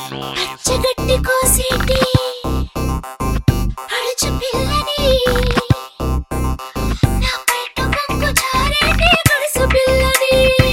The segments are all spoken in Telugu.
పచ్చగడ్డి కోసేటి అడుచు పిల్లని నా పైట పొంగు జారేటి గడుసు పిల్లని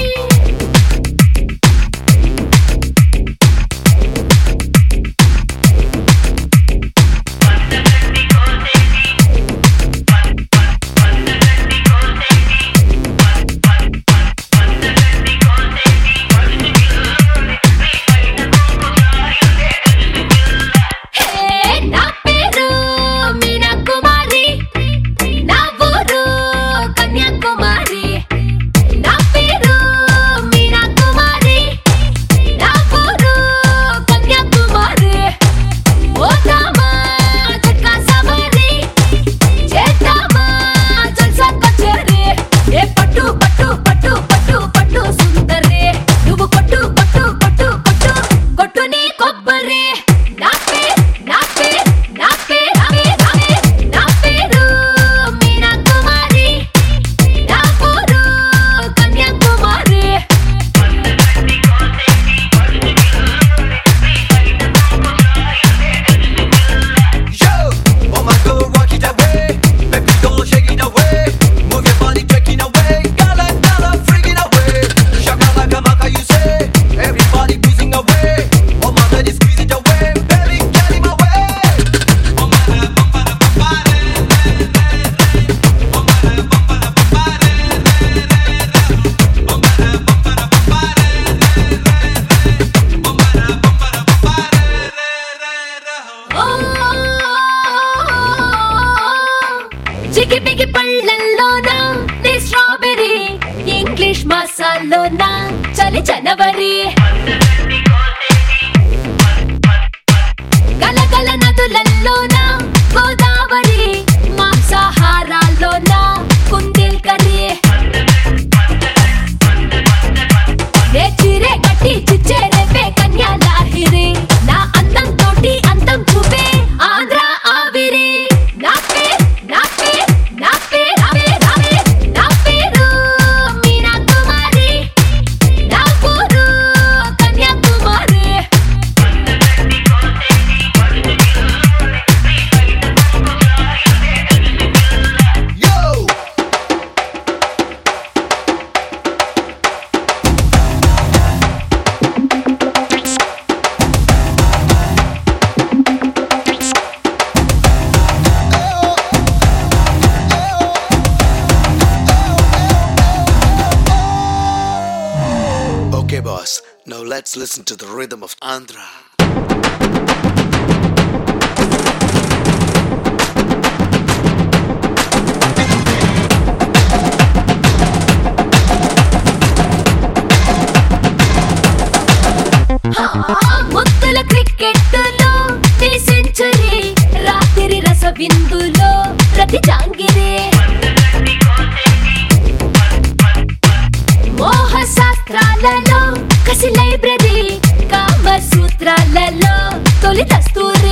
హే నా పేరు మీనా కుమారి నా ఊరు కన్యాకుమారి నా పేరు మీనా కుమారి నా ఊరు కన్యాకుమారి పోతామా జట్కా సవారి చేద్దామా జల్సా కచేరి ఏ పట్టు పట్టు పట్టు పట్టు పట్టు సుందరి నువ్వు కొట్టు కొట్టు కొట్టు కొట్టు కొట్టు నీ కొబ్బరి నా పేరు నా పేరు నా పేరు నా పేరు నా పేరు మీనా కుమారి నా ఊరు Kanyakumari Yo, oh my girl, rock it away. Baby, don't shake it away. Move your body, taking away. Gala, gala, freaking away. Shaka laka maka, you say. Everybody boozing away. Oh my lady, squeeze it away. Baby, get him away. Oh my lady, bumpa da bumpa re, re, re, re. Oh my lady, bumpa da bumpa re, re, re, re. Oh my lady, bumpa da bumpa re, re, re, re. Oh my lady, bumpa da bumpa re, re, re, re. చికి పికి పళ్ళల్లోన నీ స్ట్రాబెరీ ఇంగ్లీష్ మసాలోన చలి జనవరి గలగల నదులల్లోన గోదావరి మాంసాహారాల్లోన కుందేల్ కర్రీ నే చీరే కట్టి చిచ్చేరేపే కన్యాలాహిరి నా అందం తోటి అందం చూపే ఆంధ్ర ఆవిరి నా పేరు నా పేరు నా పేరు నా పేరు నా పేరు నా పేరు మీనా కుమారి నా ఊరు Kanyakumari Yo! Okay, boss. Now let's listen to the rhythm of Andhra. ముద్దుల క్రికెట్లో టీ సెంచరీ రాత్రి రస విందులో ప్రతి జాంగిరి మోహ శాస్త్రాలలో కసి లైబ్రరీ కామ సూత్రాలలో తొలి దస్తూరి